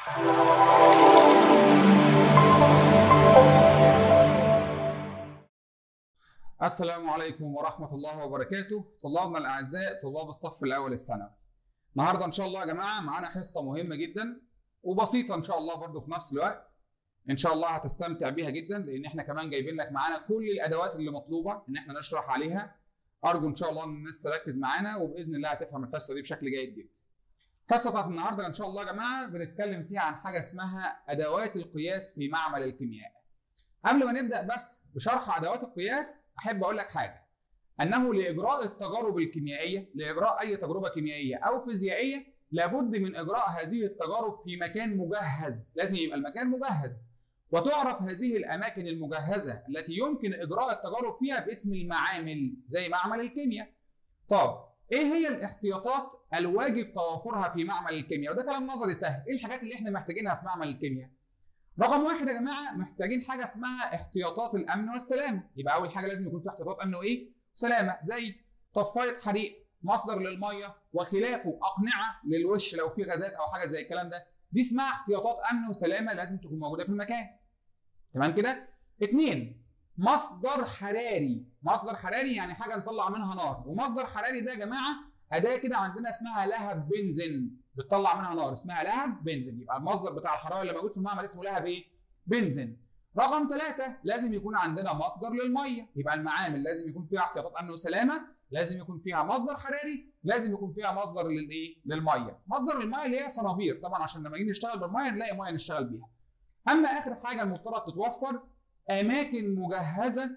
السلام عليكم ورحمة الله وبركاته طلابنا الأعزاء طلاب الصف الأول الثانوي النهاردة إن شاء الله يا جماعة معانا حصة مهمة جدا وبسيطة إن شاء الله برضو في نفس الوقت إن شاء الله هتستمتع بيها جدا لأن إحنا كمان جايبين لك معانا كل الأدوات اللي مطلوبة إن إحنا نشرح عليها أرجو إن شاء الله إن الناس تركز معانا وبإذن الله هتفهم الحصة دي بشكل جيد جدا الحصة بتاعت النهاردة إن شاء الله يا جماعة بنتكلم فيها عن حاجة اسمها أدوات القياس في معمل الكيمياء قبل ما نبدا بس بشرح ادوات القياس احب اقول لك حاجه انه لاجراء التجارب الكيميائيه لاجراء اي تجربه كيميائيه او فيزيائيه لابد من اجراء هذه التجارب في مكان مجهز لازم يبقى المكان مجهز وتعرف هذه الاماكن المجهزه التي يمكن اجراء التجارب فيها باسم المعامل زي معمل الكيمياء طب ايه هي الاحتياطات الواجب توافرها في معمل الكيمياء وده كلام نظري سهل ايه الحاجات اللي احنا محتاجينها في معمل الكيمياء رقم واحد يا جماعه محتاجين حاجه اسمها احتياطات الامن والسلامه يبقى اول حاجه لازم يكون في احتياطات امن وايه سلامه زي طفايه حريق مصدر للميه وخلافه اقنعه للوش لو في غازات او حاجه زي الكلام ده دي اسمها احتياطات امن وسلامه لازم تكون موجوده في المكان تمام كده اتنين مصدر حراري مصدر حراري يعني حاجه نطلع منها نار ومصدر حراري ده يا جماعه اداه كده عندنا اسمها لهب بنزين بتطلع منها نار اسمها لهب بنزين يبقى المصدر بتاع الحراره اللي موجود في المعمل اسمه لهب ايه؟ بنزين رقم ثلاثة لازم يكون عندنا مصدر للمية يبقى المعامل لازم يكون فيها احتياطات امن وسلامة لازم يكون فيها مصدر حراري لازم يكون فيها مصدر للايه؟ للمية مصدر للمية اللي هي صنابير طبعا عشان لما نيجي نشتغل بالمية نلاقي مية نشتغل بيها اما اخر حاجة المفترض تتوفر اماكن مجهزة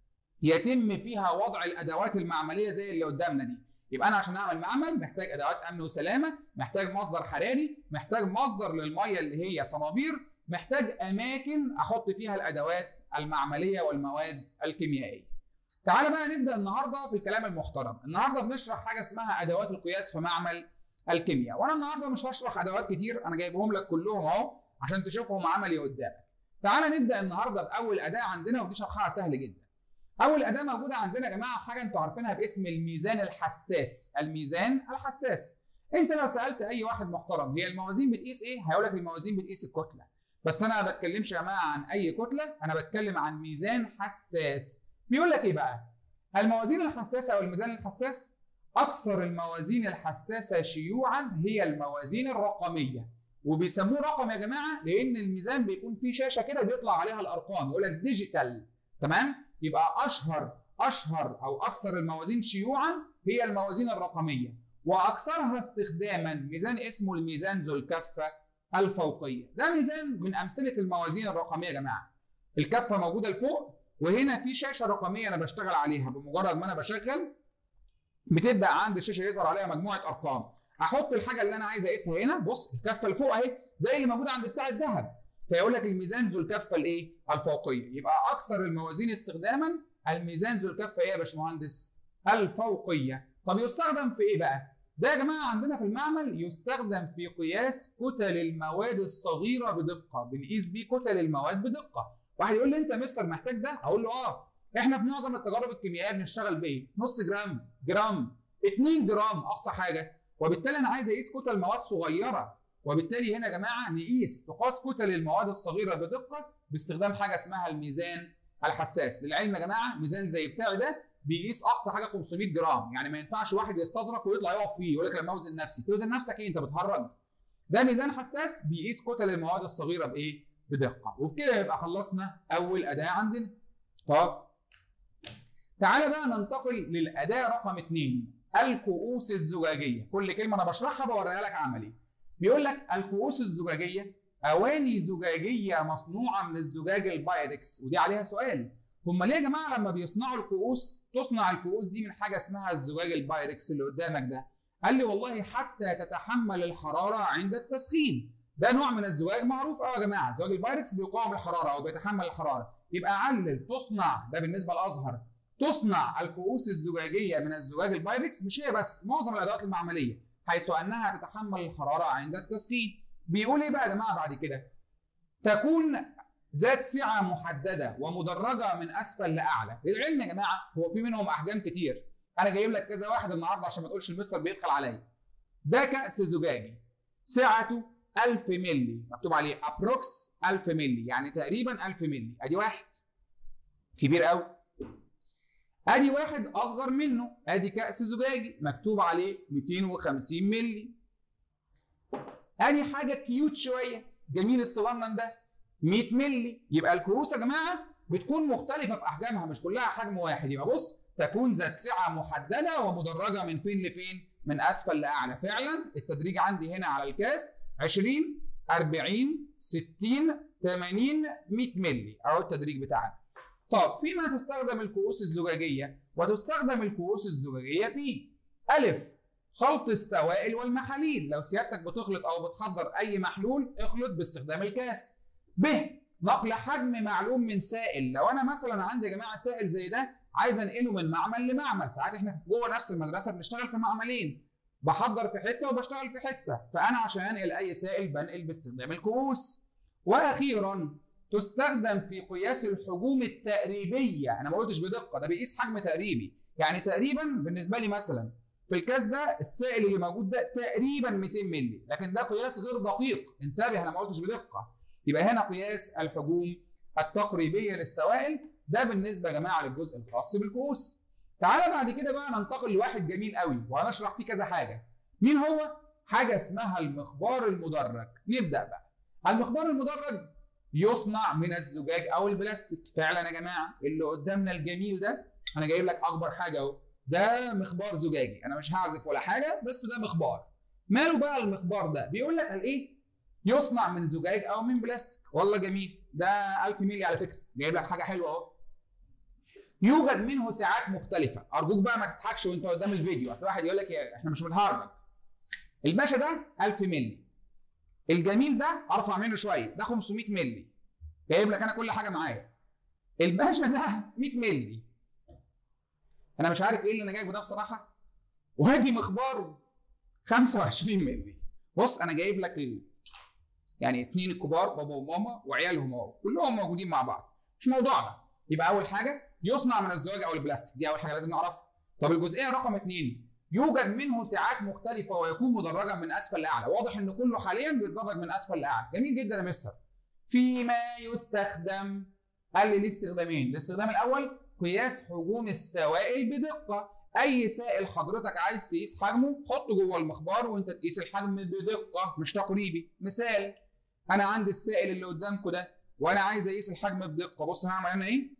يتم فيها وضع الادوات المعملية زي اللي قدامنا دي يبقى انا عشان اعمل معمل محتاج ادوات امن وسلامه محتاج مصدر حراري محتاج مصدر للميه اللي هي صنابير محتاج اماكن احط فيها الادوات المعمليه والمواد الكيميائيه تعال بقى نبدا النهارده في الكلام المحترم النهارده بنشرح حاجه اسمها ادوات القياس في معمل الكيمياء وانا النهارده مش هشرح ادوات كتير انا جايبهم لك كلهم اهو عشان تشوفهم عملي قدامك تعال نبدا النهارده باول اداه عندنا ودي شرحها سهل جدا اول اداه موجوده عندنا يا جماعه حاجه انتوا عارفينها باسم الميزان الحساس الميزان الحساس انت لو سالت اي واحد محترم هي الموازين بتقيس ايه هيقول لك الموازين بتقيس الكتله بس انا ما بتكلمش يا جماعه عن اي كتله انا بتكلم عن ميزان حساس بيقول لك ايه بقى الموازين الحساسه او الميزان الحساس اكثر الموازين الحساسه شيوعا هي الموازين الرقميه وبيسموه رقم يا جماعه لان الميزان بيكون فيه شاشه كده بيطلع عليها الارقام يقول لك ديجيتال تمام يبقى اشهر اشهر او اكثر الموازين شيوعا هي الموازين الرقميه واكثرها استخداما ميزان اسمه الميزان ذو الكفه الفوقيه ده ميزان من امثله الموازين الرقميه يا جماعه الكفه موجوده لفوق وهنا في شاشه رقميه انا بشتغل عليها بمجرد ما انا بشغل بتبدا عندي الشاشه يظهر عليها مجموعه ارقام احط الحاجه اللي انا عايز اقيسها هنا بص الكفه اللي فوق اهي زي اللي موجوده عند بتاع الذهب فيقول لك الميزان ذو الكفه الايه؟ الفوقيه، يبقى اكثر الموازين استخداما الميزان ذو الكفه ايه يا باشمهندس؟ الفوقيه، طب يستخدم في ايه بقى؟ ده يا جماعه عندنا في المعمل يستخدم في قياس كتل المواد الصغيره بدقه، بنقيس بيه كتل المواد بدقه. واحد يقول لي انت يا مستر محتاج ده؟ اقول له اه، احنا في معظم التجارب الكيميائيه بنشتغل بايه؟ نص جرام، جرام، 2 جرام اقصى حاجه، وبالتالي انا عايز اقيس كتل مواد صغيره وبالتالي هنا يا جماعه نقيس تقاس كتل المواد الصغيره بدقه باستخدام حاجه اسمها الميزان الحساس للعلم يا جماعه ميزان زي بتاعي ده بيقيس اقصى حاجه 500 جرام يعني ما ينفعش واحد يستظرف ويطلع يقف فيه يقول لك لما اوزن نفسي توزن نفسك ايه انت بتهرج ده ميزان حساس بيقيس كتل المواد الصغيره بايه بدقه وبكده يبقى خلصنا اول اداه عندنا طب تعالى بقى ننتقل للاداه رقم اثنين الكؤوس الزجاجيه كل كلمه انا بشرحها بوريها لك عملي بيقول لك الكؤوس الزجاجيه اواني زجاجيه مصنوعه من الزجاج البايركس ودي عليها سؤال هم ليه يا جماعه لما بيصنعوا الكؤوس تصنع الكؤوس دي من حاجه اسمها الزجاج البايركس اللي قدامك ده قال لي والله حتى تتحمل الحراره عند التسخين ده نوع من الزجاج معروف قوي يا جماعه زجاج البايركس بيقاوم الحراره او بيتحمل الحراره يبقى علل تصنع ده بالنسبه للازهر تصنع الكؤوس الزجاجيه من الزجاج البايركس مش هي بس معظم الادوات المعمليه حيث انها تتحمل الحراره عند التسخين بيقول ايه بقى يا جماعه بعد كده تكون ذات سعه محدده ومدرجه من اسفل لاعلى للعلم يا جماعه هو في منهم احجام كتير انا جايب لك كذا واحد النهارده عشان ما تقولش المستر بيبخل عليا ده كاس زجاجي سعته 1000 مللي مكتوب عليه ابروكس 1000 مللي يعني تقريبا 1000 مللي ادي واحد كبير قوي ادي واحد اصغر منه ادي كأس زجاجي مكتوب عليه 250 مللي ادي حاجه كيوت شويه جميل الصغنن ده 100 مللي يبقى الكؤوس يا جماعه بتكون مختلفه في احجامها مش كلها حجم واحد يبقى بص تكون ذات سعه محدده ومدرجه من فين لفين من اسفل لاعلى فعلا التدريج عندي هنا على الكاس 20 40 60 80 100 مللي اهو التدريج بتاعنا طب فيما تستخدم الكؤوس الزجاجيه وتستخدم الكؤوس الزجاجيه في الف خلط السوائل والمحاليل لو سيادتك بتخلط او بتحضر اي محلول اخلط باستخدام الكاس ب نقل حجم معلوم من سائل لو انا مثلا عندي يا جماعه سائل زي ده عايز انقله من معمل لمعمل ساعات احنا في جوه نفس المدرسه بنشتغل في معملين بحضر في حته وبشتغل في حته فانا عشان انقل اي سائل بنقل باستخدام الكؤوس واخيرا تستخدم في قياس الحجوم التقريبيه انا ما قلتش بدقه ده بيقيس حجم تقريبي يعني تقريبا بالنسبه لي مثلا في الكاس ده السائل اللي موجود ده تقريبا 200 مللي لكن ده قياس غير دقيق انتبه انا ما قلتش بدقه يبقى هنا قياس الحجوم التقريبيه للسوائل ده بالنسبه يا جماعه للجزء الخاص بالكؤوس تعالى بعد كده بقى ننتقل لواحد جميل قوي وهنشرح فيه كذا حاجه مين هو حاجه اسمها المخبار المدرج نبدا بقى المخبار المدرج يصنع من الزجاج او البلاستيك فعلا يا جماعه اللي قدامنا الجميل ده انا جايب لك اكبر حاجه اهو ده مخبار زجاجي انا مش هعزف ولا حاجه بس ده مخبار ماله بقى المخبار ده بيقول لك قال ايه يصنع من زجاج او من بلاستيك والله جميل ده 1000 مللي على فكره جايب لك حاجه حلوه اهو يوجد منه ساعات مختلفه ارجوك بقى ما تضحكش وانت قدام الفيديو اصل واحد يقول لك احنا مش بنهرج الباشا ده 1000 مللي الجميل ده ارفع منه شويه ده 500 مللي جايب لك انا كل حاجه معايا الباشا ده 100 مللي انا مش عارف ايه اللي انا جايبه ده بصراحه وادي مخبار 25 مللي بص انا جايب لك ال... يعني اتنين الكبار بابا وماما وعيالهم اهو كلهم موجودين مع بعض مش موضوعنا يبقى اول حاجه يصنع من الزجاج او البلاستيك دي اول حاجه لازم نعرفها طب الجزئيه رقم اثنين يوجد منه ساعات مختلفه ويكون مدرجا من اسفل لاعلى واضح ان كله حاليا بيتدرج من اسفل لاعلى جميل جدا يا مستر فيما يستخدم قال لي ليه استخدامين الاستخدام الاول قياس حجوم السوائل بدقه اي سائل حضرتك عايز تقيس حجمه حطه جوه المخبار وانت تقيس الحجم بدقه مش تقريبي مثال انا عندي السائل اللي قدامكم ده وانا عايز اقيس الحجم بدقه بص هعمل انا ايه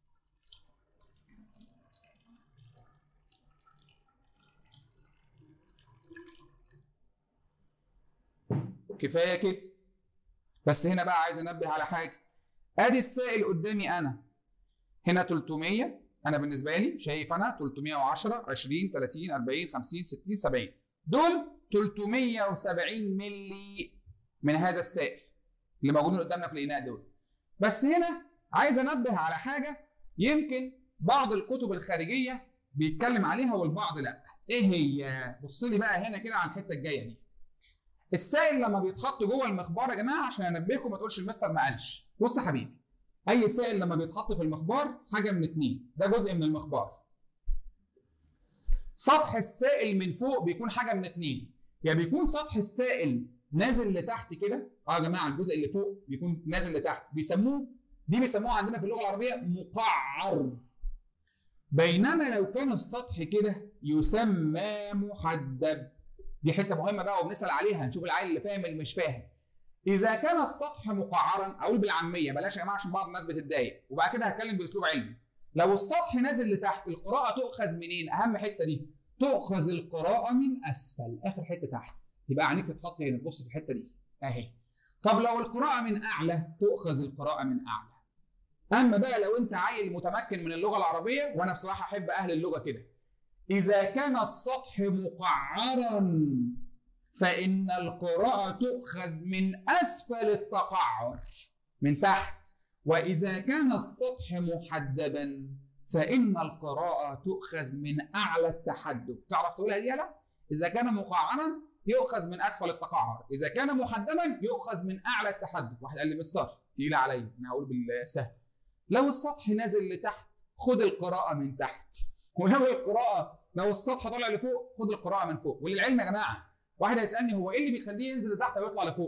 كفايه كده بس هنا بقى عايز انبه على حاجه ادي السائل قدامي انا هنا 300 انا بالنسبه لي شايف انا 310 20 30 40 50 60 70 دول 370 ملي من هذا السائل اللي موجودين قدامنا في الاناء دول بس هنا عايز انبه على حاجه يمكن بعض الكتب الخارجيه بيتكلم عليها والبعض لا ايه هي بص لي بقى هنا كده على الحته الجايه دي السائل لما بيتحط جوه المخبار يا جماعه عشان انبهكم ما تقولش المستر ما قالش بص يا حبيبي اي سائل لما بيتحط في المخبار حاجه من اتنين ده جزء من المخبار سطح السائل من فوق بيكون حاجه من اتنين يا يعني بيكون سطح السائل نازل لتحت كده اه يا جماعه الجزء اللي فوق بيكون نازل لتحت بيسموه دي بيسموها عندنا في اللغه العربيه مقعر بينما لو كان السطح كده يسمى محدب دي حته مهمه بقى وبنسال عليها نشوف العيل اللي فاهم اللي مش فاهم اذا كان السطح مقعرا اقول بالعاميه بلاش يا جماعه عشان بعض الناس بتتضايق وبعد كده هتكلم باسلوب علمي لو السطح نازل لتحت القراءه تؤخذ منين اهم حته دي تؤخذ القراءه من اسفل اخر حته تحت يبقى عينيك تتحط هنا تبص في الحته دي اهي طب لو القراءه من اعلى تؤخذ القراءه من اعلى اما بقى لو انت عيل متمكن من اللغه العربيه وانا بصراحه احب اهل اللغه كده اذا كان السطح مقعرا فإن القراءة تؤخذ من أسفل التقعر من تحت وإذا كان السطح محدبا فإن القراءة تؤخذ من أعلى التحدب تعرف تقولها دي لا؟ إذا كان مقعرا يؤخذ من أسفل التقعر إذا كان محدبا يؤخذ من أعلى التحدب واحد قال لي بالصرف تقيلة عليا أنا هقول بالسهل لو السطح نازل لتحت خد القراءة من تحت ولو القراءة لو السطح طالع لفوق خد القراءة من فوق وللعلم يا جماعة واحد هيسالني هو ايه اللي بيخليه ينزل لتحت ويطلع لفوق؟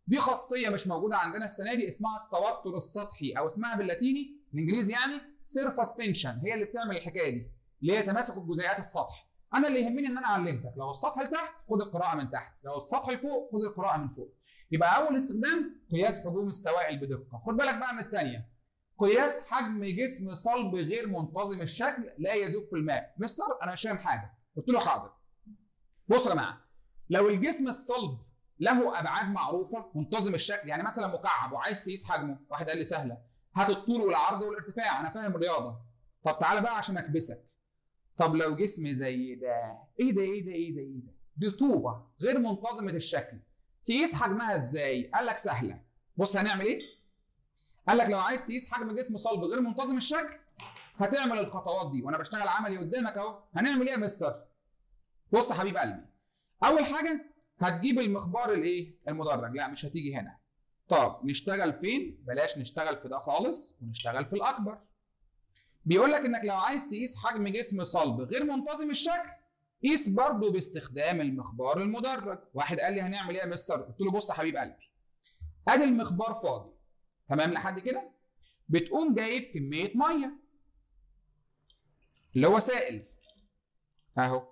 دي خاصيه مش موجوده عندنا السنه دي اسمها التوتر السطحي او اسمها باللاتيني الانجليزي يعني سيرفاس تنشن هي اللي بتعمل الحكايه دي اللي هي تماسك الجزيئات السطح انا اللي يهمني ان انا علمتك لو السطح لتحت خد القراءه من تحت لو السطح لفوق خد القراءه من فوق يبقى اول استخدام قياس حجوم السوائل بدقه خد بالك بقى من الثانيه قياس حجم جسم صلب غير منتظم الشكل لا يذوب في الماء مستر انا مش فاهم حاجه قلت له حاضر بصوا يا جماعه لو الجسم الصلب له ابعاد معروفه منتظم الشكل يعني مثلا مكعب وعايز تقيس حجمه واحد قال لي سهله هات الطول والعرض والارتفاع انا فاهم الرياضه طب تعالى بقى عشان اكبسك طب لو جسم زي ده ايه ده ايه ده ايه ده ايه ده دي طوبه غير منتظمه الشكل تقيس حجمها ازاي قال لك سهله بص هنعمل ايه قال لك لو عايز تقيس حجم جسم صلب غير منتظم الشكل هتعمل الخطوات دي وانا بشتغل عملي قدامك اهو هنعمل ايه يا مستر بص يا حبيب قلبي اول حاجه هتجيب المخبار الايه المدرج لا مش هتيجي هنا طب نشتغل فين بلاش نشتغل في ده خالص ونشتغل في الاكبر بيقول لك انك لو عايز تقيس حجم جسم صلب غير منتظم الشكل قيس برضه باستخدام المخبار المدرج واحد قال لي هنعمل ايه يا مستر قلت له بص يا حبيب قلبي ادي المخبار فاضي تمام لحد كده بتقوم جايب كميه ميه اللي هو سائل اهو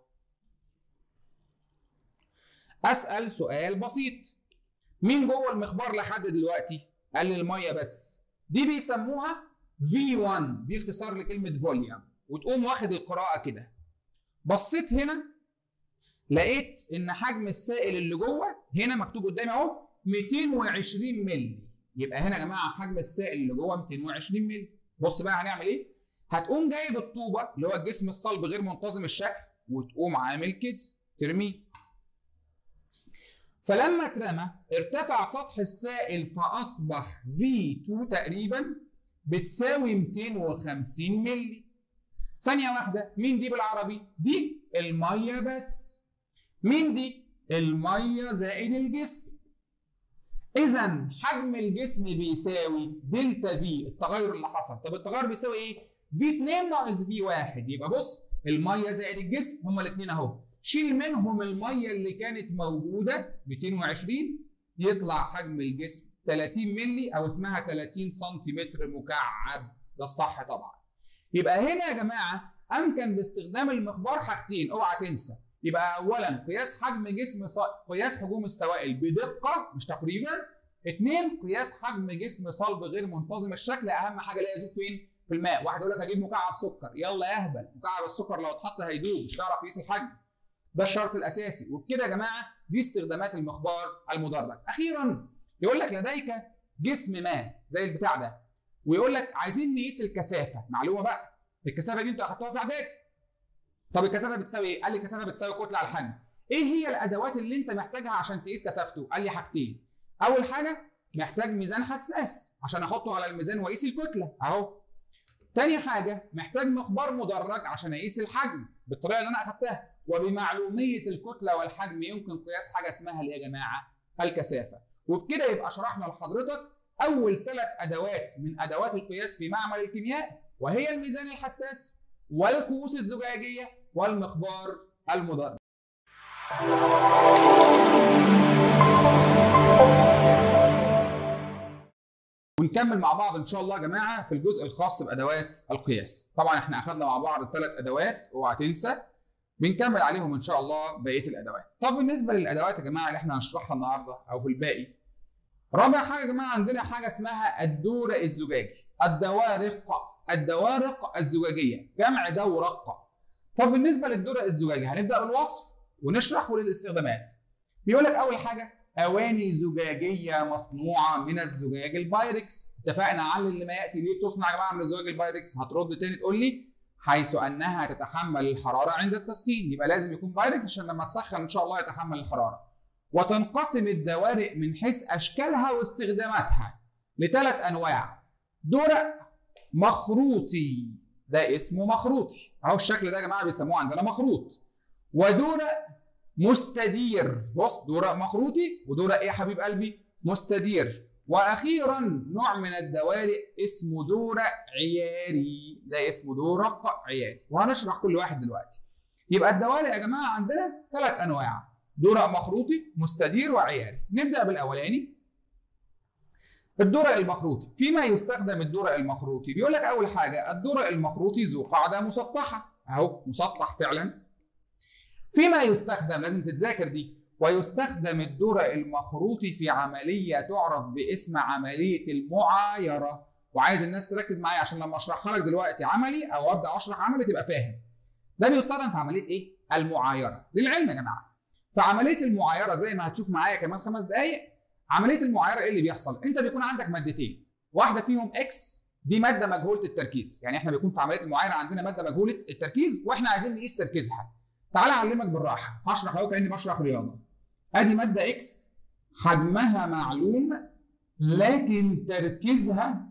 اسال سؤال بسيط مين جوه المخبار لحد دلوقتي قال لي الميه بس دي بيسموها V1 دي اختصار لكلمه فوليوم وتقوم واخد القراءه كده بصيت هنا لقيت ان حجم السائل اللي جوه هنا مكتوب قدامي اهو 220 مللي يبقى هنا يا جماعه حجم السائل اللي جوه 220 مللي بص بقى هنعمل ايه هتقوم جايب الطوبه اللي هو الجسم الصلب غير منتظم الشكل وتقوم عامل كده ترميه فلما اترمى ارتفع سطح السائل فاصبح V2 تقريبا بتساوي 250 مللي ثانية واحدة مين دي بالعربي؟ دي المية بس مين دي؟ المية زائد الجسم إذا حجم الجسم بيساوي دلتا في التغير اللي حصل طب التغير بيساوي إيه؟ في 2 ناقص في 1 يبقى بص المية زائد الجسم هما الاثنين أهو شيل منهم المية اللي كانت موجودة 220 يطلع حجم الجسم 30 مللي أو اسمها 30 سنتيمتر مكعب ده الصح طبعا يبقى هنا يا جماعه امكن باستخدام المخبار حاجتين اوعى تنسى يبقى اولا قياس حجم جسم ص... قياس حجوم السوائل بدقه مش تقريبا اثنين قياس حجم جسم صلب غير منتظم الشكل اهم حاجه لا يذوب فين في الماء واحد يقول لك هجيب مكعب سكر يلا يا اهبل مكعب السكر لو اتحط هيدوب مش هتعرف تقيس الحجم ده الشرط الاساسي وبكده يا جماعه دي استخدامات المخبار المدرج اخيرا يقول لك لديك جسم ما زي البتاع ده ويقول لك عايزين نقيس الكثافه معلومه بقى الكثافه دي انتوا اخدتوها في اعدادي طب الكثافه بتساوي ايه قال لي الكثافه بتساوي كتله على الحجم ايه هي الادوات اللي انت محتاجها عشان تقيس كثافته قال لي حاجتين اول حاجه محتاج ميزان حساس عشان احطه على الميزان واقيس الكتله اهو تاني حاجه محتاج مخبار مدرج عشان اقيس الحجم بالطريقه اللي انا اخدتها وبمعلوميه الكتله والحجم يمكن قياس حاجه اسمها ايه يا جماعه الكثافه وبكده يبقى شرحنا لحضرتك اول ثلاث ادوات من ادوات القياس في معمل الكيمياء وهي الميزان الحساس والكؤوس الزجاجيه والمخبار المدرج. ونكمل مع بعض ان شاء الله يا جماعه في الجزء الخاص بادوات القياس. طبعا احنا اخذنا مع بعض الثلاث ادوات اوعى تنسى بنكمل عليهم ان شاء الله بقيه الادوات. طب بالنسبه للادوات يا جماعه اللي احنا هنشرحها النهارده او في الباقي رابع حاجه يا جماعه عندنا حاجه اسمها الدورة الزجاجي الدوارق الدوارق الزجاجيه جمع دورق طب بالنسبه للدورة الزجاجي هنبدا بالوصف ونشرح وللاستخدامات بيقول لك اول حاجه اواني زجاجيه مصنوعه من الزجاج البايركس اتفقنا على اللي ما ياتي ليه بتصنع يا جماعه من الزجاج البايركس هترد تاني تقول لي حيث انها تتحمل الحراره عند التسخين يبقى لازم يكون بايركس عشان لما تسخن ان شاء الله يتحمل الحراره وتنقسم الدوارق من حيث اشكالها واستخداماتها لثلاث انواع درق مخروطي ده اسمه مخروطي اهو الشكل ده يا جماعه بيسموه عندنا مخروط ودرق مستدير بص درق مخروطي ودرق ايه يا حبيب قلبي مستدير واخيرا نوع من الدوارق اسمه دورق عياري ده اسمه دورق عياري وهنشرح كل واحد دلوقتي يبقى الدوارق يا جماعه عندنا ثلاث انواع درق مخروطي مستدير وعياري نبدا بالاولاني الدرق المخروطي فيما يستخدم الدرق المخروطي بيقول لك اول حاجه الدرق المخروطي ذو قاعده مسطحه اهو مسطح فعلا فيما يستخدم لازم تتذاكر دي ويستخدم الدرق المخروطي في عمليه تعرف باسم عمليه المعايره وعايز الناس تركز معايا عشان لما اشرحها لك دلوقتي عملي او ابدا اشرح عملي تبقى فاهم ده بيستخدم في عمليه ايه المعايره للعلم يا جماعه فعمليه المعايره زي ما هتشوف معايا كمان خمس دقائق عمليه المعايره ايه اللي بيحصل انت بيكون عندك مادتين واحده فيهم اكس دي ماده مجهوله التركيز يعني احنا بيكون في عمليه المعايره عندنا ماده مجهوله التركيز واحنا عايزين نقيس تركيزها تعال اعلمك بالراحه هشرح اهو كاني بشرح رياضه ادي ماده اكس حجمها معلوم لكن تركيزها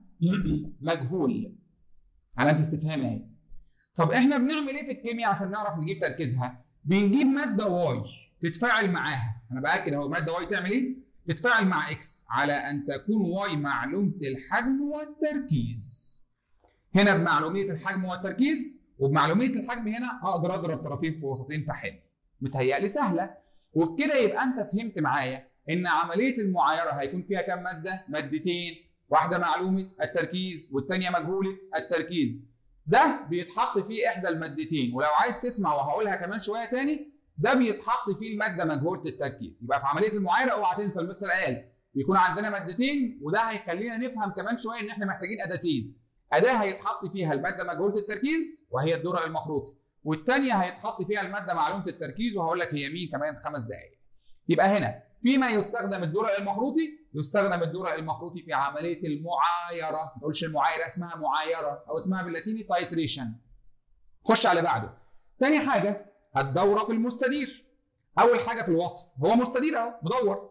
مجهول علامه استفهام اهي طب احنا بنعمل ايه في الكيمياء عشان نعرف نجيب تركيزها بنجيب ماده واي تتفاعل معاها انا باكد اهو ماده واي تعمل ايه تتفاعل مع اكس على ان تكون واي معلومه الحجم والتركيز هنا بمعلوميه الحجم والتركيز وبمعلوميه الحجم هنا اقدر اضرب طرفين في وسطين فحل متهيألي سهله وبكده يبقى انت فهمت معايا ان عمليه المعايره هيكون فيها كام ماده مادتين واحده معلومه التركيز والثانيه مجهوله التركيز ده بيتحط فيه احدى المادتين ولو عايز تسمع وهقولها كمان شويه تاني ده بيتحط فيه الماده مجهوله التركيز يبقى في عمليه المعايره اوعى تنسى المستر قال بيكون عندنا مادتين وده هيخلينا نفهم كمان شويه ان احنا محتاجين اداتين اداه هيتحط فيها الماده مجهوله التركيز وهي الدرق المخروطي والثانيه هيتحط فيها الماده معلومه التركيز وهقول لك هي مين كمان خمس دقائق يبقى هنا فيما يستخدم الدرق المخروطي يستخدم الدرق المخروطي في عمليه المعايره ما تقولش المعايره اسمها معايره او اسمها باللاتيني تايتريشن خش على بعده تاني حاجه الدورق المستدير اول حاجه في الوصف هو مستدير اهو مدور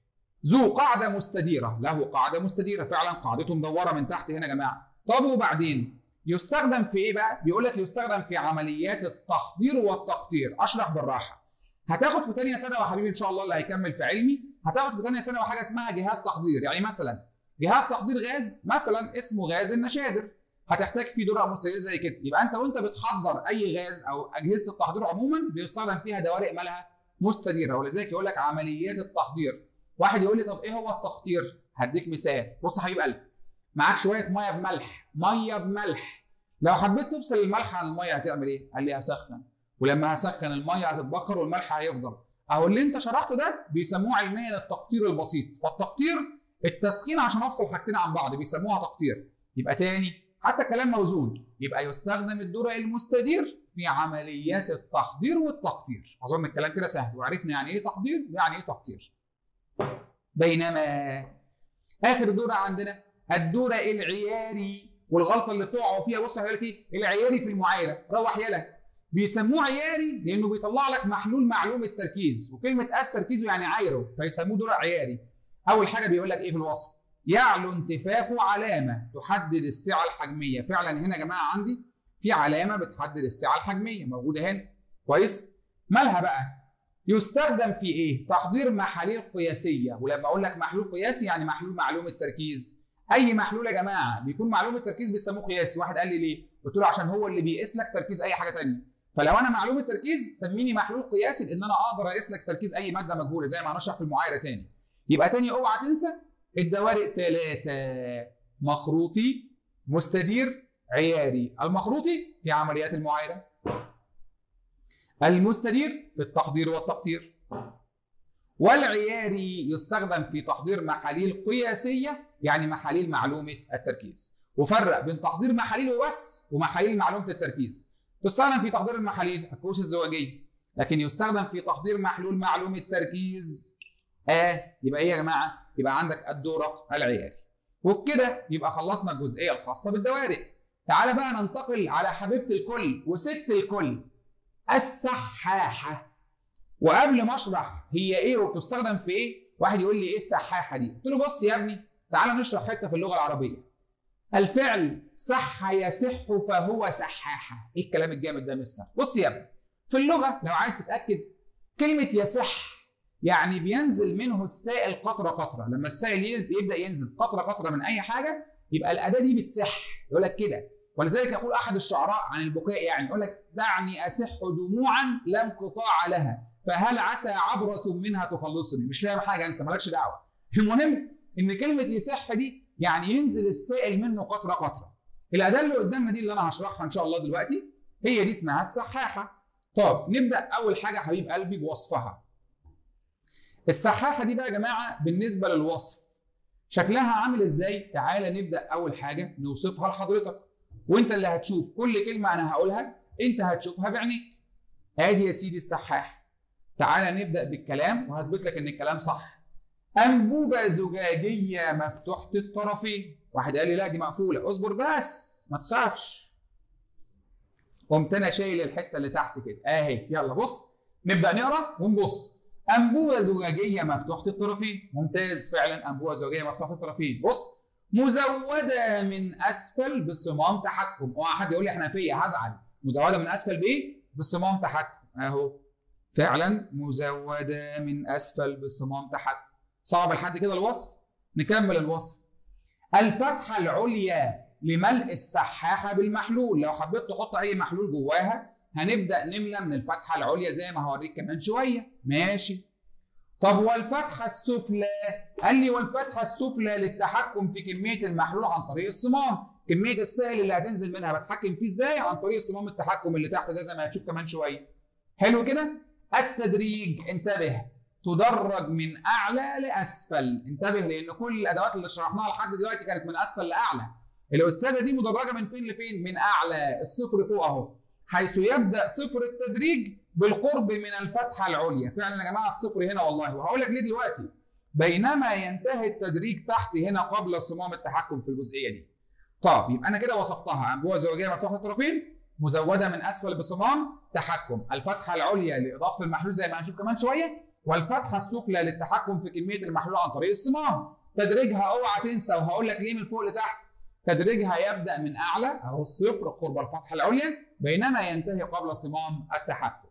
ذو قاعده مستديره له قاعده مستديره فعلا قاعدته مدوره من تحت هنا يا جماعه طب وبعدين يستخدم في ايه بقى بيقول لك يستخدم في عمليات التحضير والتقطير اشرح بالراحه هتاخد في ثانيه ثانوي يا حبيبي ان شاء الله اللي هيكمل في علمي هتاخد في ثانيه ثانوي حاجه اسمها جهاز تحضير يعني مثلا جهاز تحضير غاز مثلا اسمه غاز النشادر هتحتاج فيه درع مستدير زي كده يبقى انت وانت بتحضر اي غاز او اجهزه التحضير عموما بيستخدم فيها دوارق مالها مستديره ولذلك يقول لك عمليات التحضير واحد يقول لي طب ايه هو التقطير هديك مثال بص يا حبيب قلبي معاك شويه ميه بملح ميه بملح لو حبيت تفصل الملح عن الميه هتعمل ايه قال لي هسخن ولما هسخن الميه هتتبخر والملح هيفضل اهو اللي انت شرحته ده بيسموه علميا التقطير البسيط فالتقطير التسخين عشان افصل حاجتين عن بعض بيسموها تقطير يبقى تاني حتى الكلام موزون يبقى يستخدم الدرع المستدير في عمليات التحضير والتقطير اظن الكلام كده سهل وعرفنا يعني ايه تحضير ويعني ايه تقطير بينما اخر دورة عندنا الدورة العياري والغلطه اللي بتقعوا فيها بص هيقول لك ايه العياري في المعايره روح يلا بيسموه عياري لانه بيطلع لك محلول معلوم التركيز وكلمه اس تركيزه يعني عايره فيسموه درع عياري اول حاجه بيقول لك ايه في الوصف يعلو انتفاخه علامه تحدد السعه الحجميه فعلا هنا يا جماعه عندي في علامه بتحدد السعه الحجميه موجوده هنا كويس مالها بقى يستخدم في ايه تحضير محاليل قياسيه ولما اقول لك محلول قياسي يعني محلول معلوم التركيز اي محلول يا جماعه بيكون معلوم التركيز بيسموه قياسي واحد قال لي ليه قلت له عشان هو اللي بيقيس لك تركيز اي حاجه ثانيه فلو انا معلوم التركيز سميني محلول قياسي لان انا اقدر اقيس لك تركيز اي ماده مجهوله زي ما هنشرح في المعايره تاني يبقى تاني اوعى تنسى الدوارق ثلاثه مخروطي مستدير عياري المخروطي في عمليات المعايره المستدير في التحضير والتقطير والعياري يستخدم في تحضير محاليل قياسيه يعني محاليل معلومه التركيز وفرق بين تحضير محاليل وبس ومحاليل معلومه التركيز تستخدم في تحضير المحاليل الكؤوس الزواجيه لكن يستخدم في تحضير محلول معلوم التركيز اه يبقى ايه يا جماعه يبقى عندك الدورق العياري وبكده يبقى خلصنا الجزئيه الخاصه بالدوارق تعالى بقى ننتقل على حبيبه الكل وست الكل السحاحه وقبل ما اشرح هي ايه وبتستخدم في ايه واحد يقول لي ايه السحاحه دي قلت له بص يا ابني تعالى نشرح حته في اللغه العربيه الفعل صح يصح فهو سحاحه ايه الكلام الجامد ده مستر بص يا ابني في اللغه لو عايز تتاكد كلمه يصح يعني بينزل منه السائل قطره قطره لما السائل يبدا ينزل قطره قطره من اي حاجه يبقى الاداه دي بتسح يقول لك كده ولذلك يقول احد الشعراء عن البكاء يعني يقول لك دعني اسح دموعا لا انقطاع لها فهل عسى عبرة منها تخلصني مش فاهم حاجة أنت مالكش دعوة المهم ان كلمه يصح دي يعني ينزل السائل منه قطره قطره الاداه اللي قدامنا دي اللي انا هشرحها ان شاء الله دلوقتي هي دي اسمها السحاحه طب نبدا اول حاجه حبيب قلبي بوصفها السحاحه دي بقى يا جماعه بالنسبه للوصف شكلها عامل ازاي تعالى نبدا اول حاجه نوصفها لحضرتك وانت اللي هتشوف كل كلمه انا هقولها انت هتشوفها بعينيك ادي يا سيدي السحاح تعالى نبدا بالكلام وهثبت لك ان الكلام صح انبوبه زجاجيه مفتوحه الطرفين واحد قال لي لا دي مقفوله اصبر بس ما تخافش قمت انا شايل الحته اللي تحت كده اهي يلا بص نبدا نقرا ونبص انبوبه زجاجيه مفتوحه الطرفين ممتاز فعلا انبوبه زجاجيه مفتوحه الطرفين بص مزوده من اسفل بصمام تحكم اوعى حد يقول لي حنفيه هزعل مزوده من اسفل بايه بصمام تحكم اهو فعلا مزوده من اسفل بصمام تحكم صعب لحد كده الوصف نكمل الوصف الفتحه العليا لملء السحاحه بالمحلول لو حبيت تحط اي محلول جواها هنبدا نملى من الفتحه العليا زي ما هوريك كمان شويه ماشي طب والفتحه السفلى قال لي والفتحه السفلى للتحكم في كميه المحلول عن طريق الصمام كميه السائل اللي هتنزل منها بتحكم فيه ازاي عن طريق صمام التحكم اللي تحت ده زي ما هتشوف كمان شويه حلو كده التدريج انتبه تدرج من اعلى لاسفل انتبه لان كل الادوات اللي شرحناها لحد دلوقتي كانت من اسفل لاعلى الاستاذه دي مدرجه من فين لفين من اعلى الصفر فوق اهو حيث يبدا صفر التدريج بالقرب من الفتحه العليا فعلا يا جماعه الصفر هنا والله وهقول لك ليه دلوقتي بينما ينتهي التدريج تحت هنا قبل صمام التحكم في الجزئيه دي طب يبقى انا كده وصفتها انبوبه زجاجيه مفتوحه الطرفين مزوده من اسفل بصمام تحكم الفتحه العليا لاضافه المحلول زي ما هنشوف كمان شويه والفتحه السفلى للتحكم في كميه المحلول عن طريق الصمام تدريجها اوعى تنسى وهقول لك ليه من فوق لتحت تدريجها يبدا من اعلى اهو الصفر قرب الفتحه العليا بينما ينتهي قبل صمام التحكم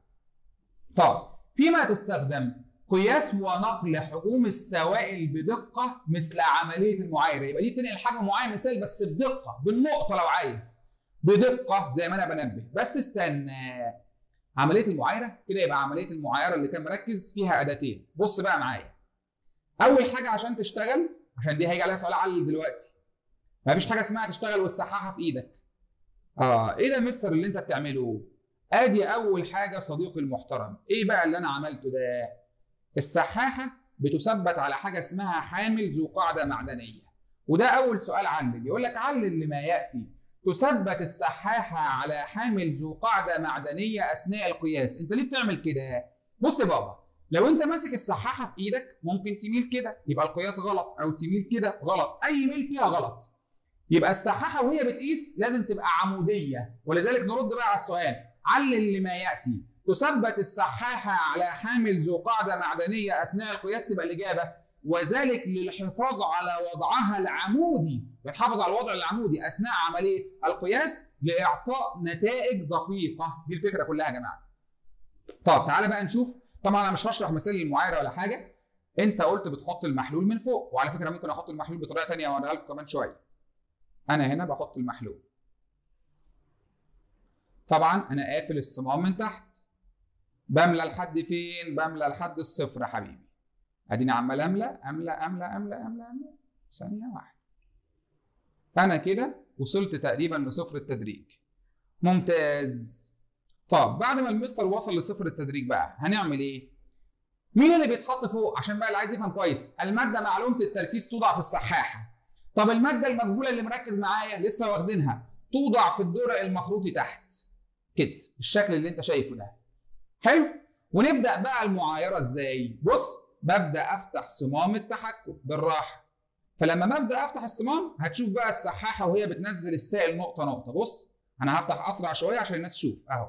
طب فيما تستخدم قياس ونقل حجوم السوائل بدقه مثل عمليه المعايره يبقى دي بتنقل حجم معين من سائل بس بدقه بالنقطه لو عايز بدقه زي ما انا بنبه بس استنى عمليه المعايره كده يبقى عمليه المعايره اللي كان مركز فيها اداتين بص بقى معايا اول حاجه عشان تشتغل عشان دي هيجي عليها سؤال علل دلوقتي ما فيش حاجه اسمها تشتغل والسحاحه في ايدك اه ايه ده مستر اللي انت بتعمله ادي اول حاجه صديقي المحترم ايه بقى اللي انا عملته ده السحاحه بتثبت على حاجه اسمها حامل ذو قاعده معدنيه وده اول سؤال علل يقول لك علل لما ياتي تثبت السحاحه على حامل ذو قاعده معدنيه اثناء القياس انت ليه بتعمل كده بص يا بابا لو انت ماسك السحاحه في ايدك ممكن تميل كده يبقى القياس غلط او تميل كده غلط اي ميل فيها غلط يبقى السحاحه وهي بتقيس لازم تبقى عموديه ولذلك نرد بقى على السؤال علل لما ياتي تثبت السحاحه على حامل ذو قاعده معدنيه اثناء القياس تبقى الاجابه وذلك للحفاظ على وضعها العمودي بنحافظ على الوضع العمودي اثناء عمليه القياس لاعطاء نتائج دقيقه دي الفكره كلها يا جماعه طب تعالى بقى نشوف طبعا انا مش هشرح مثال المعايره ولا حاجه انت قلت بتحط المحلول من فوق وعلى فكره ممكن احط المحلول بطريقه ثانيه واوريها لكم كمان شويه انا هنا بحط المحلول طبعا انا قافل الصمام من تحت بملى لحد فين بملى لحد الصفر يا حبيبي اديني عمال املى املى املى املى املى املى ثانيه واحده انا كده وصلت تقريبا لصفر التدريج ممتاز طب بعد ما المستر وصل لصفر التدريج بقى هنعمل ايه مين اللي بيتحط فوق عشان بقى اللي عايز يفهم كويس الماده معلومه التركيز توضع في السحاحه طب الماده المجهوله اللي مركز معايا لسه واخدينها توضع في الدرق المخروطي تحت كده بالشكل اللي انت شايفه ده حلو ونبدا بقى المعايره ازاي بص ببدا افتح صمام التحكم بالراحه فلما ببدا افتح الصمام هتشوف بقى السحاحه وهي بتنزل السائل نقطه نقطه بص انا هفتح اسرع شويه عشان الناس تشوف اهو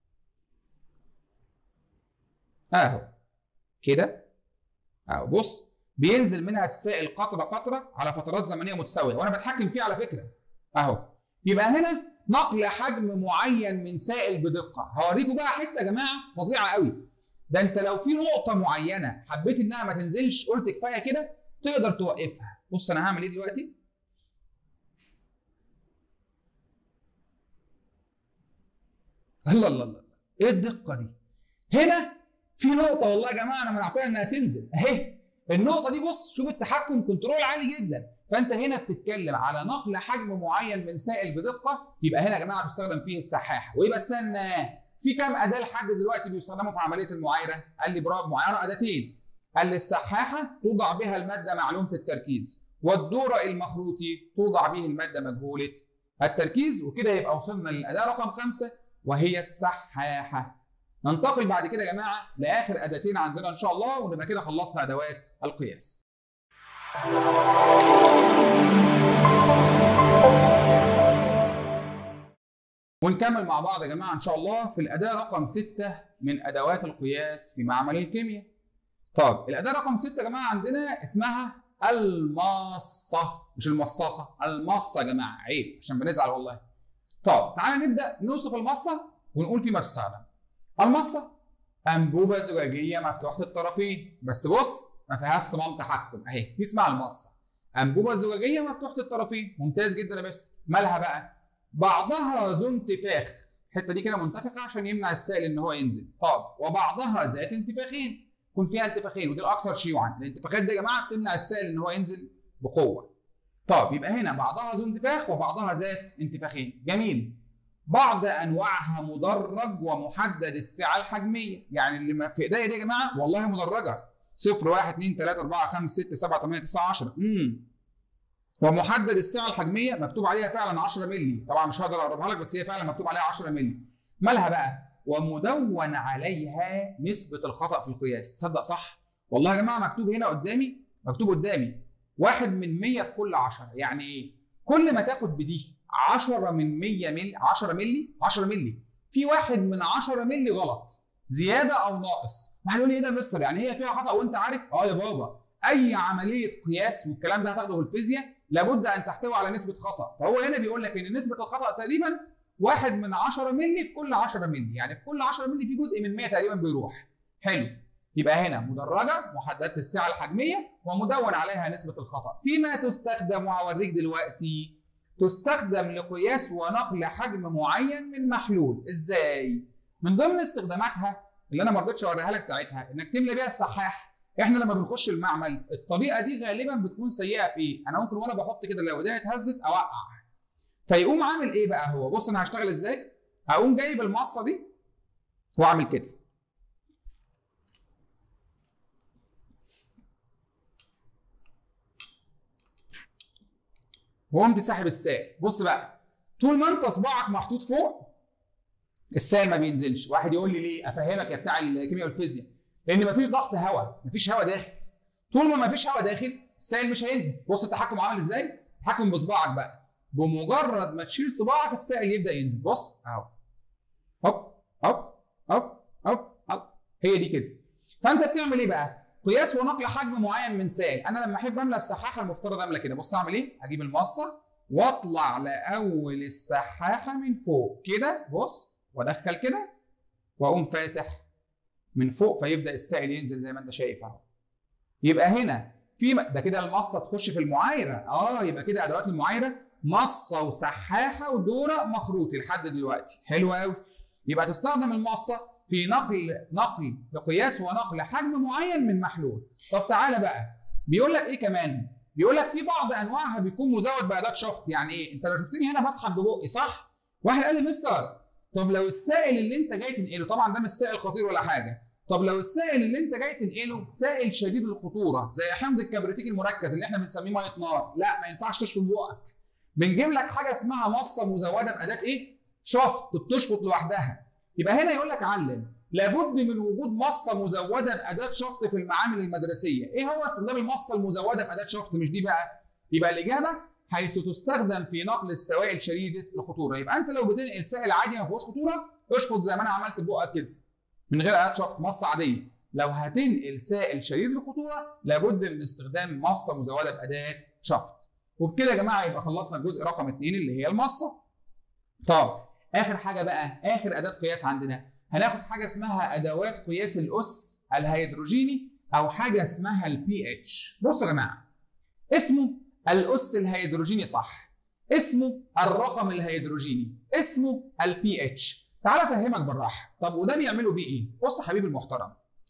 اهو كده اهو بص بينزل منها السائل قطره قطره على فترات زمنيه متساويه وانا بتحكم فيه على فكره اهو يبقى هنا نقل حجم معين من سائل بدقه هوريكم بقى حته يا جماعه فظيعه قوي ده انت لو في نقطه معينه حبيت انها ما تنزلش قلت كفايه كده تقدر توقفها بص انا هعمل ايه دلوقتي الله الله الله ايه الدقه دي هنا في نقطه والله يا جماعه انا منعتها انها تنزل اهي النقطه دي بص شوف التحكم كنترول عالي جدا فانت هنا بتتكلم على نقل حجم معين من سائل بدقه يبقى هنا يا جماعه تستخدم فيه السحاحه ويبقى استنى في كام اداه لحد دلوقتي بيستخدموا في عمليه المعايره قال لي برافو معايره اداتين قال لي السحاحه توضع بها الماده معلومه التركيز والدورة المخروطي توضع به المادة مجهولة التركيز وكده يبقى وصلنا للأداة رقم خمسة وهي السحاحة. ننتقل بعد كده يا جماعة لآخر أداتين عندنا إن شاء الله ونبقى كده خلصنا أدوات القياس. ونكمل مع بعض يا جماعة إن شاء الله في الأداة رقم ستة من أدوات القياس في معمل الكيمياء. طب الأداة رقم ستة يا جماعة عندنا اسمها المصة مش المصاصة المصة يا جماعة عيب عشان بنزعل والله طب تعالى نبدأ نوصف المصة ونقول فيما تستخدم المصة أنبوبة زجاجية مفتوحة الطرفين بس بص ما فيهاش صمام تحكم أهي دي اسمها المصة أنبوبة زجاجية مفتوحة الطرفين ممتاز جدا يا مستر مالها بقى بعضها ذو انتفاخ الحتة دي كده منتفخة عشان يمنع السائل إن هو ينزل طب وبعضها ذات انتفاخين يكون فيها انتفاخين ودي الاكثر شيوعا الانتفاخات دي يا جماعه بتمنع السائل ان هو ينزل بقوه طب يبقى هنا بعضها ذو انتفاخ وبعضها ذات انتفاخين جميل بعض انواعها مدرج ومحدد السعه الحجميه يعني اللي في ايديا دي يا جماعه والله مدرجه 0 1 2 3 4 5 6 7 8 9 10 امم ومحدد السعه الحجميه مكتوب عليها فعلا 10 مللي طبعا مش هقدر اقربها لك بس هي فعلا مكتوب عليها 10 مللي مالها بقى ومدون عليها نسبة الخطأ في القياس تصدق صح والله يا جماعة مكتوب هنا قدامي مكتوب قدامي واحد من 100 في كل 10 يعني ايه كل ما تاخد بدي 10 من 100 ملي 10 ملي 10 ملي في واحد من 10 ملي غلط زيادة أو ناقص واحد يقول لي ايه ده يا مستر يعني هي فيها خطأ وأنت عارف اه يا بابا أي عملية قياس والكلام ده هتاخده في الفيزياء لابد أن تحتوي على نسبة خطأ فهو هنا بيقول لك إن نسبة الخطأ تقريبا واحد من 10 مللي في كل 10 مللي يعني في كل 10 مللي في جزء من 100 تقريبا بيروح حلو يبقى هنا مدرجه محدده السعه الحجميه ومدون عليها نسبه الخطا فيما تستخدم وهوريك دلوقتي تستخدم لقياس ونقل حجم معين من محلول ازاي من ضمن استخداماتها اللي انا ما رضيتش اوريها لك ساعتها انك تملى بيها السحاح احنا لما بنخش المعمل الطريقه دي غالبا بتكون سيئه في ايه انا ممكن وانا بحط كده لو ايديا اتهزت اوقع فيقوم عامل ايه بقى هو بص انا هشتغل ازاي هقوم جايب المصه دي واعمل كده وقمت ساحب السائل بص بقى طول ما انت صباعك محطوط فوق السائل ما بينزلش واحد يقول لي ليه افهمك يا بتاع الكيمياء والفيزياء لان مفيش ضغط هواء مفيش هواء داخل طول ما مفيش هواء داخل السائل مش هينزل بص التحكم عامل ازاي التحكم بصباعك بقى بمجرد ما تشيل صباعك السائل يبدا ينزل بص اهو هوب هوب هوب هوب هوب هي دي كده فانت بتعمل ايه بقى قياس ونقل حجم معين من سائل انا لما احب املى السحاحه المفترض املى كده بص اعمل ايه اجيب المصه واطلع لاول السحاحه من فوق كده بص وادخل كده واقوم فاتح من فوق فيبدا السائل ينزل زي ما انت شايف اهو يبقى هنا في ده كده المصه تخش في المعايره اه يبقى كده ادوات المعايره مصه وسحاحه ودوره مخروطي لحد دلوقتي حلو قوي يبقى تستخدم المصه في نقل نقل لقياس ونقل حجم معين من محلول طب تعالى بقى بيقول لك ايه كمان بيقول لك في بعض انواعها بيكون مزود باداه شفط يعني ايه انت لو شفتني هنا بسحب ببقي صح واحد قال لي مستر طب لو السائل اللي انت جاي تنقله طبعا ده مش سائل خطير ولا حاجه طب لو السائل اللي انت جاي تنقله سائل شديد الخطوره زي حمض الكبريتيك المركز اللي احنا بنسميه ميه نار لا ما ينفعش تشفط بقك بنجيب لك حاجه اسمها مصه مزوده باداه ايه شفط بتشفط لوحدها يبقى هنا يقول لك علم لابد من وجود مصه مزوده باداه شفط في المعامل المدرسيه ايه هو استخدام المصه المزوده باداه شفط مش دي بقى يبقى الاجابه حيث تستخدم في نقل السوائل شديده الخطوره يبقى انت لو بتنقل سائل عادي ما فيهوش خطوره اشفط زي ما انا عملت ببقك كده من غير اداه شفط مصه عاديه لو هتنقل سائل شديد الخطوره لابد من استخدام مصه مزوده باداه شفط وبكده يا جماعه يبقى خلصنا الجزء رقم اثنين اللي هي المصه طب اخر حاجه بقى اخر اداه قياس عندنا هناخد حاجه اسمها ادوات قياس الاس الهيدروجيني او حاجه اسمها البي اتش بصوا يا جماعه اسمه الاس الهيدروجيني صح اسمه الرقم الهيدروجيني اسمه البي اتش تعال افهمك بالراحه طب وده بيعملوا بيه ايه بص يا حبيبي المحترم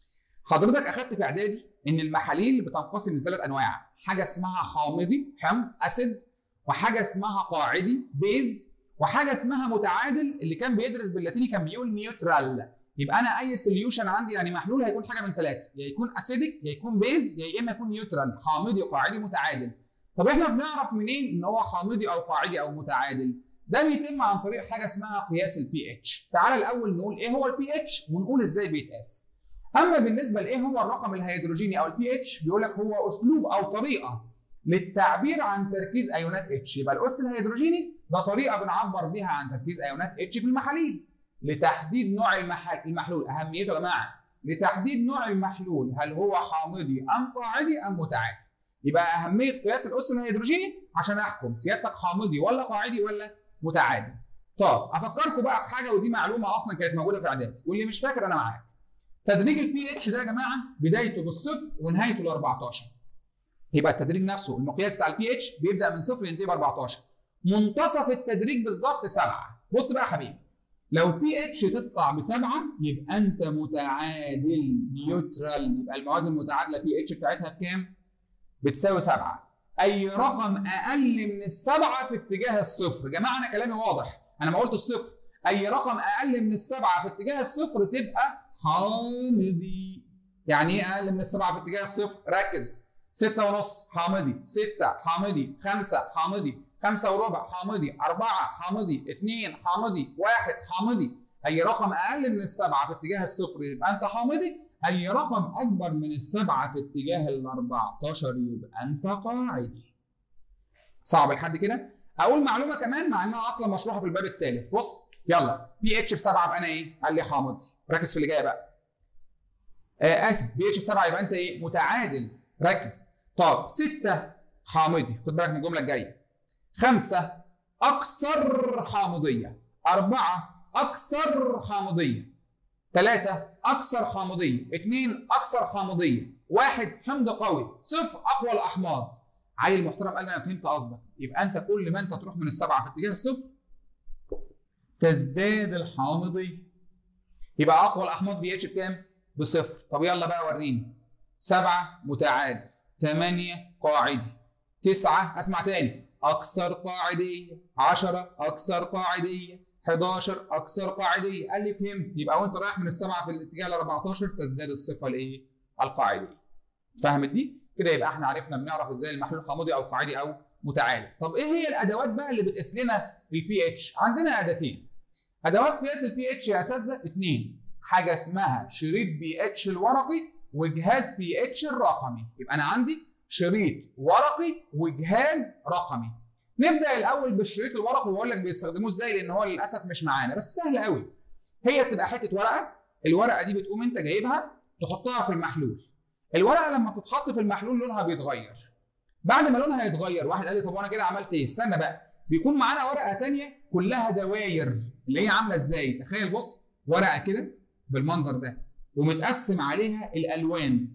حضرتك اخدت في اعدادي ان المحاليل بتنقسم لثلاث انواع حاجه اسمها حامضي حمض اسيد وحاجه اسمها قاعدي بيز وحاجه اسمها متعادل اللي كان بيدرس باللاتيني كان بيقول نيوترال يبقى انا اي سوليوشن عندي يعني محلول هيكون حاجه من ثلاثه يا يكون اسيدك يا يكون بيز يا اما يكون نيوترال حامضي قاعدي متعادل طب احنا بنعرف منين ان هو حامضي او قاعدي او متعادل ده بيتم عن طريق حاجه اسمها قياس البي اتش تعال الاول نقول ايه هو البي اتش ونقول ازاي بيتقاس اما بالنسبه لايه هو الرقم الهيدروجيني او البي اتش بيقول لك هو اسلوب او طريقه للتعبير عن تركيز ايونات اتش يبقى الاس الهيدروجيني ده طريقه بنعبر بيها عن تركيز ايونات اتش في المحاليل لتحديد نوع المحل المحلول اهميته يا جماعه لتحديد نوع المحلول هل هو حامضي ام قاعدي ام متعادل يبقى اهميه قياس الاس الهيدروجيني عشان احكم سيادتك حامضي ولا قاعدي ولا متعادل طب افكركم بقى بحاجه ودي معلومه اصلا كانت موجوده في اعدادي واللي مش فاكر انا معاك تدريج البي اتش ده يا جماعه بدايته بالصفر ونهايته ال 14 يبقى التدريج نفسه المقياس بتاع البي اتش بيبدا من صفر ينتهي ب 14 منتصف التدريج بالظبط سبعه بص بقى يا حبيبي لو بي اتش تطلع بسبعه يبقى انت متعادل نيوترال يبقى المواد المتعادله بي اتش بتاعتها بكام؟ بتساوي سبعه اي رقم اقل من السبعه في اتجاه الصفر يا جماعه انا كلامي واضح انا ما قلت الصفر اي رقم اقل من السبعه في اتجاه الصفر تبقى حامضي يعني ايه اقل من السبعه في اتجاه الصفر ركز ستة ونص حامضي ستة حامضي خمسة حامضي خمسة وربع حامضي أربعة حامضي اثنين حامضي واحد حامضي أي رقم أقل من السبعة في اتجاه الصفر يبقى أنت حامضي أي رقم أكبر من السبعة في اتجاه ال 14 يبقى أنت قاعدي صعب لحد كده أقول معلومة كمان مع إنها أصلا مشروحة في الباب الثالث بص يلا بي اتش بسبعة يبقى أنا إيه؟ قال لي حامضي ركز في اللي جاي بقى آه آسف بي اتش بسبعة يبقى أنت إيه؟ متعادل ركز طب ستة حامضي خد بالك من الجملة الجاية خمسة أكثر حامضية أربعة أكثر حامضية ثلاثة أكثر حامضية اثنين أكثر حامضية واحد حمض قوي صفر أقوى الأحماض عيل محترم قال لي أنا فهمت قصدك يبقى أنت كل ما أنت تروح من السبعة في اتجاه الصفر تزداد الحامضية يبقى أقوى الأحماض بي اتش بكام؟ بصفر طب يلا بقى وريني سبعة متعادل ثمانية قاعدي تسعة أسمع تاني أكثر قاعدية 10 أكثر قاعدية 11 أكثر قاعدية قال لي فهمت يبقى وأنت رايح من السبعة في الاتجاه ل 14 تزداد الصفة الإيه؟ القاعدية فهمت دي؟ كده يبقى احنا عرفنا بنعرف ازاي المحلول حامضي او قاعدي او متعادل. طب ايه هي الادوات بقى اللي بتقيس لنا البي اتش؟ عندنا اداتين. ادوات قياس البي اتش يا اساتذه اثنين. حاجه اسمها شريط بي اتش الورقي وجهاز بي اتش الرقمي. يبقى انا عندي شريط ورقي وجهاز رقمي. نبدا الاول بالشريط الورقي واقول لك بيستخدموه ازاي لان هو للاسف مش معانا بس سهل قوي. هي بتبقى حته ورقه الورقه دي بتقوم انت جايبها تحطها في المحلول. الورقه لما بتتحط في المحلول لونها بيتغير. بعد ما لونها يتغير واحد قال لي طب وانا كده عملت ايه؟ استنى بقى بيكون معانا ورقه ثانيه كلها دواير اللي هي عامله ازاي؟ تخيل بص ورقه كده بالمنظر ده ومتقسم عليها الالوان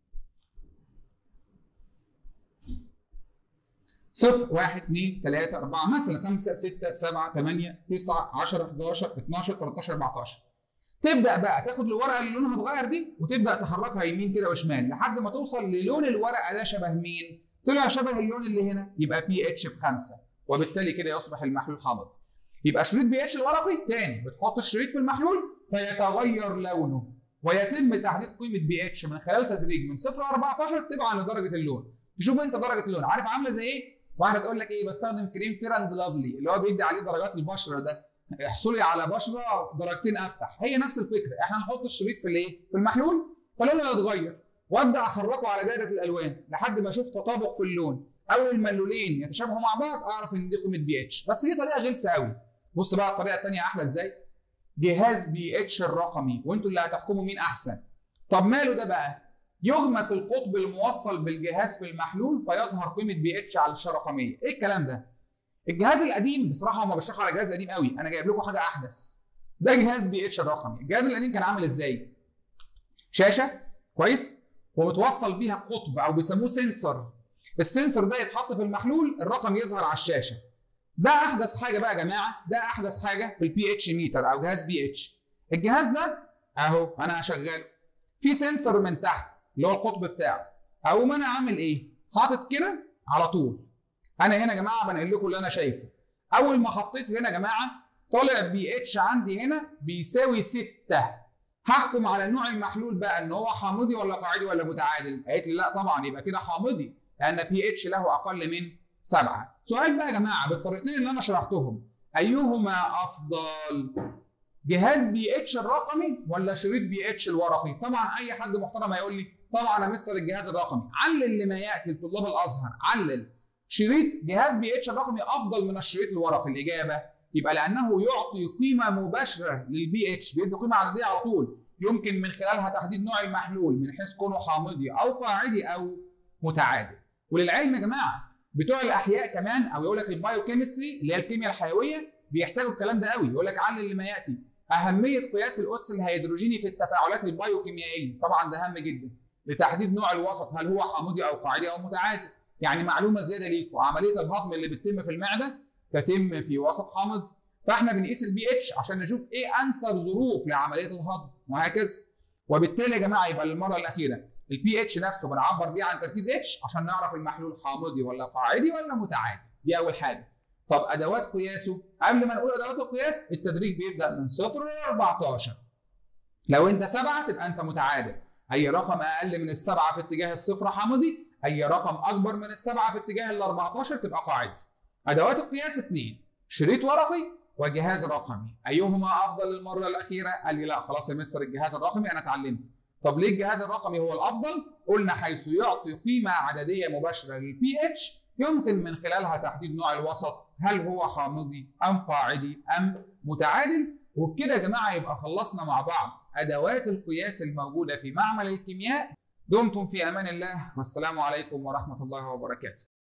صفر واحد اثنين ثلاثة أربعة مثلا خمسة ستة سبعة ثمانية تسعة 10 11 12 13 14 تبدأ بقى تاخد الورقة اللي لونها اتغير دي وتبدأ تحركها يمين كده وشمال لحد ما توصل للون الورقة ده شبه مين؟ طلع شبه اللون اللي هنا يبقى بي اتش بخمسة وبالتالي كده يصبح المحلول حامض يبقى شريط بي اتش الورقي تاني بتحط الشريط في المحلول فيتغير لونه ويتم تحديد قيمة بي اتش من خلال تدريج من صفر ل 14 تبعا لدرجة اللون تشوف انت درجة اللون عارف عاملة زي ايه؟ واحده تقول لك ايه بستخدم كريم فير اند لافلي اللي هو بيدي عليه درجات البشره ده احصلي على بشره درجتين افتح هي نفس الفكره احنا نحط الشريط في الايه في المحلول فلونه يتغير وابدا احركه على دايره الالوان لحد ما اشوف تطابق في اللون اول ما اللونين يتشابهوا مع بعض اعرف ان دي قيمه بي اتش بس هي طريقه غلسه قوي بص بقى الطريقه الثانيه احلى ازاي جهاز بي اتش الرقمي وانتوا اللي هتحكموا مين احسن طب ماله ده بقى يغمس القطب الموصل بالجهاز في المحلول فيظهر قيمه بي اتش على الشاره الرقميه ايه الكلام ده الجهاز القديم بصراحه هم بيشرحوا على جهاز قديم قوي انا جايب لكم حاجه احدث ده جهاز بي اتش الرقمي الجهاز القديم كان عامل ازاي شاشه كويس ومتوصل بيها قطب او بيسموه سنسور السنسور ده يتحط في المحلول الرقم يظهر على الشاشه ده احدث حاجه بقى يا جماعه ده احدث حاجه في البي اتش ميتر او جهاز بي اتش الجهاز ده اهو انا هشغله في سنسور من تحت اللي هو القطب بتاعه اقوم انا عامل ايه حاطط كده على طول انا هنا يا جماعه بنقل لكم اللي انا شايفه اول ما حطيت هنا يا جماعه طلع بي اتش عندي هنا بيساوي 6 هحكم على نوع المحلول بقى ان هو حامضي ولا قاعدي ولا متعادل قالت لي لا طبعا يبقى كده حامضي لان بي اتش له اقل من 7 سؤال بقى يا جماعه بالطريقتين اللي انا شرحتهم ايهما افضل جهاز بي اتش الرقمي ولا شريط بي اتش الورقي طبعا اي حد محترم هيقول لي طبعا يا مستر الجهاز الرقمي علل لما ياتي لطلاب الازهر علل شريط جهاز بي اتش الرقمي افضل من الشريط الورقي الاجابه يبقى لانه يعطي قيمه مباشره للبي اتش بيدي قيمه عدديه على طول يمكن من خلالها تحديد نوع المحلول من حيث كونه حامضي او قاعدي او متعادل وللعلم يا جماعه بتوع الاحياء كمان او يقول لك البايوكيمستري اللي هي الكيمياء الحيويه بيحتاجوا الكلام ده قوي يقول لك علل لما ياتي اهميه قياس الاس الهيدروجيني في التفاعلات البايوكيميائيه طبعا ده هام جدا لتحديد نوع الوسط هل هو حامضي او قاعدي او متعادل يعني معلومه زياده ليكم عمليه الهضم اللي بتتم في المعده تتم في وسط حامض فاحنا بنقيس البي اتش عشان نشوف ايه انسب ظروف لعمليه الهضم وهكذا وبالتالي يا جماعه يبقى للمره الاخيره البي اتش نفسه بنعبر بيه عن تركيز اتش عشان نعرف المحلول حامضي ولا قاعدي ولا متعادل دي اول حاجه طب ادوات قياسه قبل ما نقول ادوات القياس التدريج بيبدا من صفر ل 14 لو انت سبعه تبقى انت متعادل اي رقم اقل من السبعه في اتجاه الصفر حامضي اي رقم اكبر من السبعه في اتجاه ال 14 تبقى قاعدي ادوات القياس اثنين شريط ورقي وجهاز رقمي ايهما افضل للمره الاخيره قال لي لا خلاص يا مستر الجهاز الرقمي انا اتعلمت طب ليه الجهاز الرقمي هو الافضل قلنا حيث يعطي قيمه عدديه مباشره للبي اتش يمكن من خلالها تحديد نوع الوسط هل هو حامضي ام قاعدي ام متعادل وبكده يا جماعه يبقى خلصنا مع بعض ادوات القياس الموجوده في معمل الكيمياء دمتم في امان الله والسلام عليكم ورحمه الله وبركاته